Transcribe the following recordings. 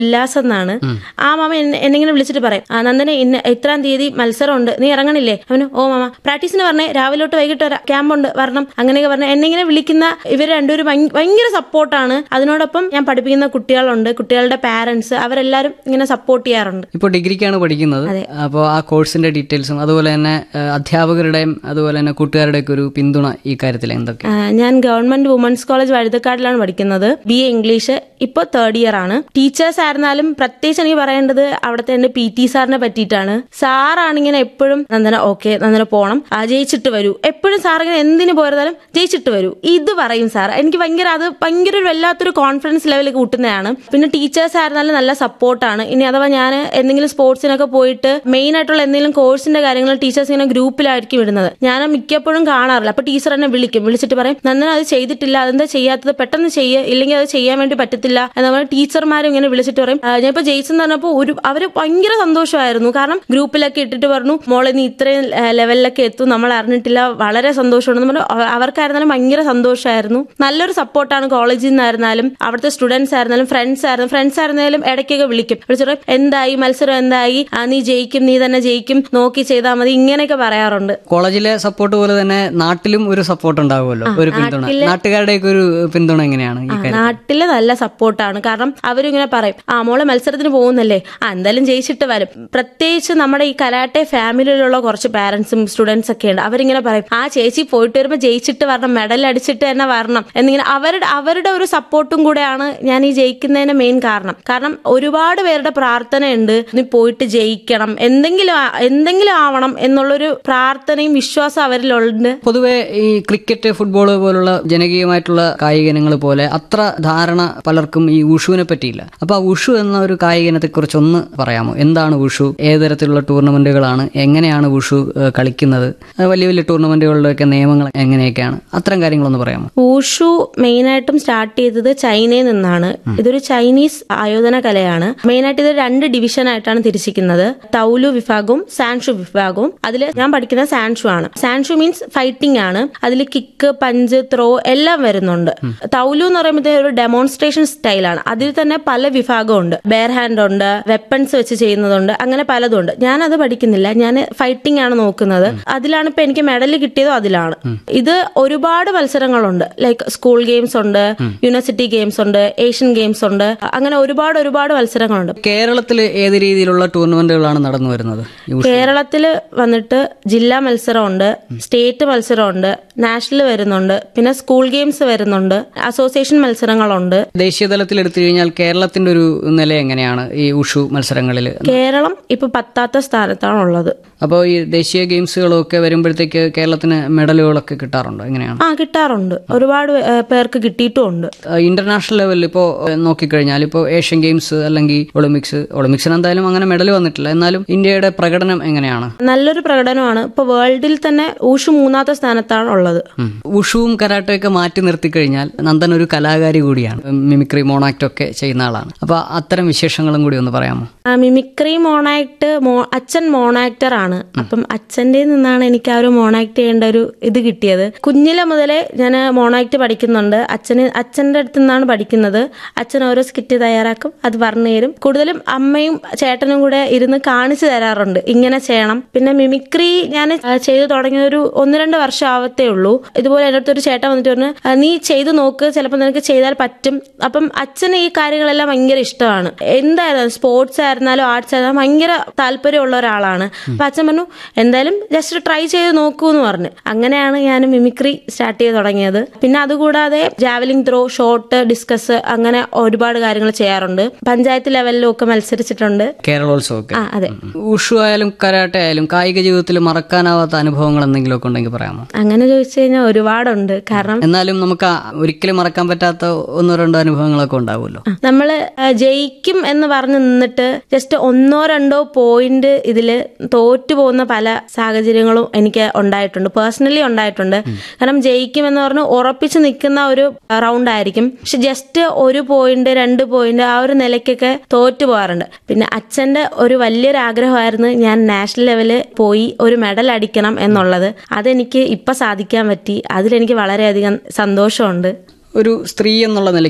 ഉല്ലാസ് എന്നാണ് ആ മാമ എന്നെ എന്നെ ഇങ്ങനെ വിളിച്ചിട്ട് പറയും ആ നന്ദന ഇന്ന് ഇത്രാം തീയതി മത്സരമുണ്ട് നീ ഇറങ്ങണില്ലേ അവന് ഓ മാമ പ്രാക്ടീസിന് പറഞ്ഞേ രാവിലെ തൊട്ട് വൈകിട്ട് വരാം ക്യാമ്പുണ്ട് വരണം അങ്ങനെയൊക്കെ പറഞ്ഞ എന്നെ ഇങ്ങനെ വിളിക്കുന്ന ഇവർ രണ്ടുപേരും ഭയങ്ക- ഭയങ്കര സപ്പോർട്ടാണ് അതിനോടൊപ്പം ഞാൻ പഠിപ്പിക്കുന്ന കുട്ടികളുണ്ട് കുട്ടികളുടെ പാരന്റ്സ് അവരെല്ലാരും ഇങ്ങനെ സപ്പോർട്ട് ചെയ്യാറുണ്ട് ഇപ്പോൾ ഡിഗ്രിക്കാണ് പഠിക്കുന്നത് അപ്പോൾ ആ കോഴ്സിന്റെ ഡീറ്റെയിൽസും അതുപോലെ തന്നെ ആ, അധ്യാപകരുടെയും അതുപോലെ തന്നെ കൂട്ടുകാരുടെയൊക്കെ ഒരു പിന്തുണ ഈ കാര്യത്തിൽ എന്തൊക്കെ ആ, ഞാൻ ഗവൺമെന്റ് വുമൻസ് കോളേജ് വഴുതക്കാടിലാണ് പഠിക്കുന്നത് ബി എ ഇംഗ്ലീഷ് ഇപ്പോൾ തേർഡ് ഇയർ ആണ് ടീച്ചേഴ്സ് ആയിരുന്നാലും പ്രത്യേകിച്ച് എനിക്ക് പറയേണ്ടത് അവിടുത്തെ എന്റെ പി ടി സാറിനെ പറ്റിയിട്ടാണ് സാറാണ് ഇങ്ങനെ എപ്പോഴും നന്ദന ഓക്കെ നന്ദന പോണം ആ, ജയിച്ചിട്ട് വരൂ എപ്പോഴും സാർ ഇങ്ങനെ എന്തിനു പോയിരുന്നാലും ജയിച്ചിട്ട് വരൂ ഇത് പറയും സാർ എനിക്ക് ഭയങ്കര അത് ഭയങ്കര ഒരു വല്ലാത്തൊരു കോൺഫിഡൻസ് ലെവൽ കൂട്ടുന്നതാണ് പിന്നെ ടീച്ചേഴ്സ് ആയിരുന്നാലും നല്ല സപ്പോർട്ടാണ് ഇനി അഥവാ ഞാൻ എന്തെങ്കിലും സ്പോർട്സിനൊക്കെ പോയിട്ട് മെയിൻ ആയിട്ടുള്ള എന്തെങ്കിലും കോഴ്സിന്റെ കാര്യങ്ങൾ ടീച്ചേഴ്സ് ഇങ്ങനെ ഗ്രൂപ്പിലായിരിക്കും ഇടുന്നത് ഞാൻ മിക്കപ്പോഴും കാണാറില്ല അപ്പൊ ടീച്ചർ എന്നെ വിളിക്കും വിളിച്ചിട്ട് പറയും നന്ദന അത് ചെയ്തിട്ടില്ല അതെന്താ ചെയ്യാത്തത് പെട്ടെന്ന് ചെയ്യ് ഇല്ലെങ്കിൽ അത് ചെയ്യാൻ വേണ്ടി പറ്റത്തില്ല എന്ന് പറഞ്ഞാൽ ടീച്ചർമാരും ഇങ്ങനെ വിളിച്ചിട്ട് പറയും "ആ, ഞാൻ ഇപ്പൊ ജയിച്ചെന്ന് പറഞ്ഞപ്പോൾ ഒരു അവര് ഭയങ്കര സന്തോഷമായിരുന്നു കാരണം ഗ്രൂപ്പിലൊക്കെ ഇട്ടിട്ട് പറഞ്ഞു മോളെ നീ ഇത്രയും ആ, ലെവലിലൊക്കെ എത്തും നമ്മൾ അറിഞ്ഞിട്ടില്ല വളരെ സന്തോഷമുണ്ടെന്ന് പറഞ്ഞു അവ- അവർക്കായിരുന്നാലും ഭയങ്കര സന്തോഷമായിരുന്നു നല്ലൊരു സപ്പോർട്ടാണ് കോളേജിൽ നിന്നായിരുന്നാലും അവിടുത്തെ സ്റ്റുഡൻസ് ആയിരുന്നാലും ഫ്രണ്ട്സ് ആയിരുന്നു ഫ്രണ്ട്സ് ആയിരുന്നാലും ഇടയ്ക്കൊക്കെ വിളിക്കും വിളിച്ചിട്ട് പറയും, എന്തായി മത്സരം എന്തായി ആ, നീ ജയിക്കും നീ തന്നെ ജയിക്കും നോക്കി ചെയ്താൽ മതി ഇങ്ങനെയൊക്കെ പറയാറുണ്ട് കോളേജിലെ സപ്പോർട്ട് പോലെ തന്നെ നാട്ടിലും ഒരു സപ്പോർട്ട് ഉണ്ടാവുമല്ലോ ഒരു പിന്തുണ നാട്ടുകാരുടെയൊക്കെ ഒരു പിന്തുണ എങ്ങനെയാണ് ഈ കാര്യം നാട്ടില് നല്ല സപ്പോർട്ടാണ് കാരണം അവരിങ്ങനെ പറയും ആ മോളെ മത്സരത്തിന് പോകുന്നല്ലേ ആ എന്തായാലും ജയിച്ചിട്ട് വരും പ്രത്യേകിച്ച് നമ്മുടെ ഈ കരാട്ടെ ഫാമിലിയിലുള്ള കുറച്ച് പാരന്റ്സും സ്റ്റുഡൻസ് ഒക്കെ ഉണ്ട് അവരിങ്ങനെ പറയും ആ ചേച്ചി പോയിട്ട് വരുമ്പോൾ ജയിച്ചിട്ട് വരണം മെഡൽ അടിച്ചിട്ട് തന്നെ വരണം എന്നിങ്ങനെ അവരുടെ അവരുടെ ഒരു സപ്പോർട്ടും കൂടെയാണ് ഞാൻ ഈ ജയിക്കുന്നതിന് മെയിൻ കാരണം കാരണം ഒരുപാട് പേരുടെ പ്രാർത്ഥനയുണ്ട് നീ പോയിട്ട് ജയിക്കണം എന്തെങ്കിലും ആ- എന്തെങ്കിലും ആവണം എന്നുള്ളൊരു പ്രാർത്ഥനയും വിശ്വാസം അവരിലുണ്ട് പൊതുവെ ഈ ക്രിക്കറ്റ് ഫുട്ബോൾ പോലുള്ള ജനകീയമായിട്ടുള്ള കായിക ഇനങ്ങൾ പോലെ അത്ര ധാരണ പലർക്കും ഈ ഉഷുവിനെ പറ്റിയില്ല അപ്പൊ ആ ഉഷു എന്ന ഒരു കായിക ഇനത്തെ കുറിച്ച് ഒന്ന് പറയാമോ എന്താണ് ഉഷു ഏത് തരത്തിലുള്ള ടൂർണമെന്റുകളാണ് എങ്ങനെയാണ് ഉഷു ഏഹ്, കളിക്കുന്നത് അത് വലിയ വലിയ ടൂർണമെന്റുകളുടെയൊക്കെ നിയമങ്ങൾ എങ്ങനെയൊക്കെയാണ് അത്തരം കാര്യങ്ങളൊന്ന് പറയാമോ ഊഷു മെയിനായിട്ടും സ്റ്റാർട്ട് ചെയ്തത് ചൈനയിൽ നിന്നാണ് ഇതൊരു ചൈനീസ് ആയോധന കലയാണ് മെയിനായിട്ട് ഇത് രണ്ട് ഡിവിഷൻ ആയിട്ടാണ് തിരിച്ചിരിക്കുന്നത് തൗലു വിഭാഗവും സാൻഷു വിഭാഗവും അതിൽ ഞാൻ പഠിക്കുന്ന സാൻഷു ആണ് സാൻഷു മീൻസ് ഫൈറ്റിംഗ് ആണ് അതിൽ കിക്ക് പഞ്ച് ത്രോ എല്ലാം വരുന്നുണ്ട് തൗലു എന്ന് പറയുമ്പോൾ ഒരു ഡെമോൺസ്ട്രേഷൻ സ്റ്റൈലാണ് അതിൽ തന്നെ പല വിഭാഗമുണ്ട് ബെയർ ഹാൻഡ് ഉണ്ട് വെപ്പൺസ് വെച്ച് ചെയ്യുന്നതുണ്ട് അങ്ങനെ പലതും ഉണ്ട് ഞാൻ അത് പഠിക്കുന്നില്ല ഞാൻ ഫൈറ്റിംഗ് ആണ് നോക്കുന്നത് അതിലാണ് ഇപ്പൊ എനിക്ക് മെഡൽ കിട്ടിയതും അതിലാണ് ഇത് ഒരുപാട് മത്സരങ്ങളുണ്ട് ലൈക്ക് സ്കൂൾ ഗെയിംസ് ഉണ്ട് യൂണിവേഴ്സിറ്റി ഗെയിംസ് ഉണ്ട് ഏഷ്യൻ ഗെയിംസ് ഉണ്ട് അങ്ങനെ ഒരുപാട് ഒരുപാട് മത്സരങ്ങളുണ്ട് കേരളത്തിൽ ഏത് രീതിയിലുള്ള ടൂർണമെന്റുകളാണ് നടന്നു വരുന്നത് ഈ ഉഷു? കേരളത്തിൽ വന്നിട്ട് ജില്ലാ മത്സരമുണ്ട് സ്റ്റേറ്റ് മത്സരമുണ്ട് നാഷണൽ വരുന്നുണ്ട് പിന്നെ സ്കൂൾ ഗെയിംസ് വരുന്നുണ്ട് അസോസിയേഷൻ മത്സരങ്ങളുണ്ട് ദേശീയ തലത്തിൽ എടുത്തു കഴിഞ്ഞാൽ കേരളത്തിന്റെ ഒരു നില എങ്ങനെയാണ് ഈ ഉഷു മത്സരങ്ങളിൽ കേരളം ഇപ്പൊ പത്താത്ത സ്ഥാനത്താണ് ഉള്ളത് അപ്പോൾ ഈ ദേശീയ ഗെയിംസുകളൊക്കെ വരുമ്പോഴത്തേക്ക് കേരളത്തിന് മെഡലുകളൊക്കെ കിട്ടാറുണ്ടോ എങ്ങനെയാണ് ആ കിട്ടാറുണ്ട് ഒരുപാട് ഏ, പേർക്ക് കിട്ടിയിട്ടുമുണ്ട് ഇന്റർനാഷണൽ ലെവലിൽ ഇപ്പോൾ നോക്കിക്കഴിഞ്ഞാൽ ഇപ്പോൾ ഏഷ്യൻ ഗെയിംസ് അല്ലെങ്കിൽ ഒളിമ്പിക്സ് ഒളിമ്പിക്സിന് എന്തായാലും അങ്ങനെ മെഡൽ വന്നിട്ടില്ല എന്നാലും ഇന്ത്യയുടെ പ്രകടനം എങ്ങനെയാണ് നല്ലൊരു പ്രകടനമാണ് ഇപ്പൊ വേൾഡിൽ തന്നെ ഊഷു മൂന്നാമത്തെ സ്ഥാനത്താണ് ഉള്ളത് ഉം. ഉഷുവും കരാട്ടയൊക്കെ മാറ്റി നിർത്തിക്കഴിഞ്ഞാൽ നന്ദൻ ഒരു കലാകാരി കൂടിയാണ് മിമിക്രി മോണാക്ട് ഒക്കെ ചെയ്യുന്ന ആളാണ് അപ്പൊ അത്തരം വിശേഷങ്ങളും കൂടി ഒന്ന് പറയാമോ ആ മിമിക്രി മോണാക്ട് മോ അച്ഛൻ മോണാക്ടർ ആണ് അപ്പം അച്ഛൻ്റെ നിന്നാണ് എനിക്ക് ആ ഒരു മോണാക്ട് ചെയ്യേണ്ട ഒരു ഇത് കിട്ടിയത് കുഞ്ഞിലെ മുതലേ ഞാൻ മോണാക്ട് പഠിക്കുന്നുണ്ട് അച്ഛന് അച്ഛൻ്റെ അടുത്ത് നിന്നാണ് പഠിക്കുന്നത് അച്ഛൻ ഓരോ സ്കിറ്റ് തയ്യാറാക്കും അത് പറഞ്ഞു തരും കൂടുതലും അമ്മയും ചേട്ടനും കൂടെ ഇരുന്ന് കാണിച്ചു തരാറുണ്ട് ഇങ്ങനെ ചെയ്യണം പിന്നെ മിമിക്രി ഞാൻ ആ, ചെയ്തു തുടങ്ങിയ ഒരു ഒന്ന് രണ്ട് വർഷം ആവത്തേ ഉള്ളൂ ഇതുപോലെ എൻ്റെ അടുത്തൊരു ചേട്ടൻ വന്നിട്ട് പറഞ്ഞു "ആ, നീ ചെയ്തു നോക്ക് ചിലപ്പോൾ നിനക്ക് ചെയ്താൽ പറ്റും അപ്പം അച്ഛന് ഈ കാര്യങ്ങളെല്ലാം ഭയങ്കര ഇഷ്ടമാണ് എന്തായാലും സ്പോർട്സ് ആയിരുന്നാലും ആർട്സ് ആയിരുന്നാലും ഭയങ്കര താല്പര്യമുള്ള ഒരാളാണ് അപ്പൊ അച്ഛൻ പറഞ്ഞു എന്തായാലും ജസ്റ്റ് ട്രൈ ചെയ്ത് നോക്കൂ എന്ന് പറഞ്ഞു അങ്ങനെയാണ് ഞാൻ മിമിക്രി സ്റ്റാർട്ട് ചെയ്ത് തുടങ്ങിയത് പിന്നെ അതുകൂടാതെ ജാവലിംഗ് ത്രോ ഷോട്ട് ഡിസ്കസ് അങ്ങനെ ഒരുപാട് കാര്യങ്ങൾ ചെയ്യാറുണ്ട് പഞ്ചായത്ത് ലെവലിലും ഒക്കെ മത്സരിച്ചിട്ടുണ്ട് കേരളോത്സവമൊക്കെ ആ അതെ ഉഷു ആയാലും കരാട്ടെ ആയാലും കായിക ജീവിതത്തിൽ മറക്കാനാവാത്ത അനുഭവങ്ങൾ എന്തെങ്കിലുമൊക്കെ ഉണ്ടെങ്കിൽ പറയാമോ അങ്ങനെ ചോദിച്ചു കഴിഞ്ഞാൽ ഒരുപാടുണ്ട് കാരണം എന്നാലും നമുക്ക് ആ ഒരിക്കലും മറക്കാൻ പറ്റാത്ത ഒന്നോ രണ്ടോ അനുഭവങ്ങളൊക്കെ ഉണ്ടാവുമല്ലോ ആ, നമ്മള് ആ, ജയിക്കും എന്ന് പറഞ്ഞ് നിന്നിട്ട് ജസ്റ്റ് ഒന്നോ രണ്ടോ പോയിന്റ് ഇതില് തോറ്റു പോകുന്ന പല സാഹചര്യങ്ങളും എനിക്ക് ഉണ്ടായിട്ടുണ്ട് പേഴ്സണലി ഉണ്ടായിട്ടുണ്ട് കാരണം ജയിക്കും എന്ന് പറഞ്ഞ് ഉറപ്പിച്ച് നിൽക്കുന്ന ഒരു റൗണ്ട് ആയിരിക്കും പക്ഷെ ജസ്റ്റ് ഒരു പോയിന്റ് രണ്ട് പോയിന്റ് ആ ഒരു നിലയ്ക്കൊക്കെ തോറ്റു പോകാറുണ്ട് പിന്നെ അച്ഛന്റെ ഒരു വലിയൊരു ആഗ്രഹമായിരുന്നു ഞാൻ നാഷണൽ ലെവല് പോയി ഒരു മെഡൽ അടിക്കണം എന്നുള്ളത് അതെനിക്ക് ഇപ്പൊ സാധിക്കാൻ പറ്റി അതിലെനിക്ക് വളരെയധികം സന്തോഷമുണ്ട് ഒരു സ്ത്രീ എന്നുള്ള നിലയ്ക്ക്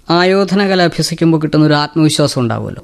ആയോധന കല അഭ്യസിക്കുമ്പോൾ കിട്ടുന്ന ഒരു ആത്മവിശ്വാസം ഉണ്ടാവുമല്ലോ